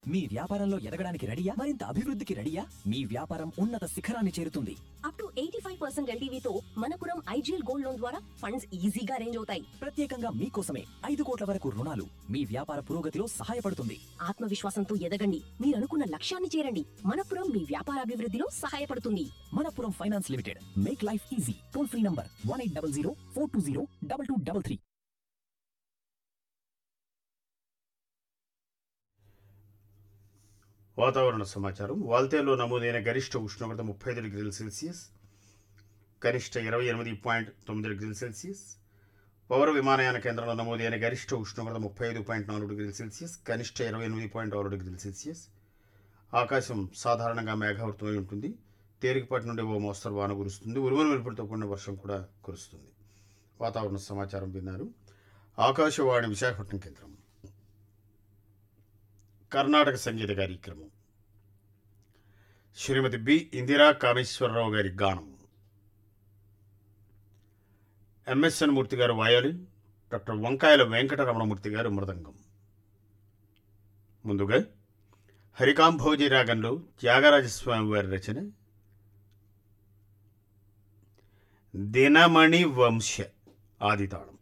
మీ వ్యాపారంలో ఎదగడానికి రెడీయా మరింత అభివృద్ధికి రెడీయా మీ వ్యాపారం ఉన్నత శిఖరాన్ని చేరుతుంది up to eighty five percent ఎల్టీవీతో మనపురం ఐజీఎల్ గోల్డ్ లోన్ ద్వారా ఫండ్స్ ఈజీగా అరేంజ్ అవుతాయి ప్రత్యేకంగా మీకోసమే ఐదు కోట్ల వరకు రుణాలు మీ వ్యాపార పురోగతిలో సహాయపడుతుంది ఆత్మవిశ్వాసంతో ఎదగండి మీరు అనుకున్న లక్ష్యాన్ని చేరండి మనపురం మీ వ్యాపార అభివృద్ధిలో సహాయపడుతుంది Manappuram finance limited make life easy toll free number one eight double zero four two zero double two double three వాతావరణ సమాచారం వాల్తేలో నమోదైన గరిష్ట ఉష్ణోగ్రత ముప్పై ఐదు డిగ్రీల సెల్సియస్ కనిష్ట ఇరవై ఎనిమిది పాయింట్ తొమ్మిది డిగ్రీల సెల్సియస్ పౌర విమానయాన కేంద్రంలో నమోదైన గరిష్ట ఉష్ణోగ్రత ముప్పై ఐదు పాయింట్ నాలుగు డిగ్రీల సెల్సియస్ కనిష్ట ఇరవై ఎనిమిది పాయింట్ ఆరు డిగ్రీల సెల్సియస్ ఆకాశం సాధారణంగా మేఘావృతమై ఉంటుంది తేలికపాటి నుండి ఓ మోస్తరు వాన కురుస్తుంది ఉరుములు వెలుపులతో కూడిన వర్షం కూడా కురుస్తుంది వాతావరణ సమాచారం విన్నారు ఆకాశవాణి విశాఖపట్నం కేంద్రం కర్ణాటక సంగీత కార్యక్రమం శ్రీమతి బి ఇందిరా కామేశ్వరరావు గారి గానం ఎంఎస్ఎన్ మూర్తి గారు వయోలిన్ డాక్టర్ వంకాయల వెంకటరమణమూర్తి గారు మృదంగం ముందుగా హరికాంభోజి రాగంలో త్యాగరాజస్వామి వారి రచన దినమణి వంశ ఆదితాళం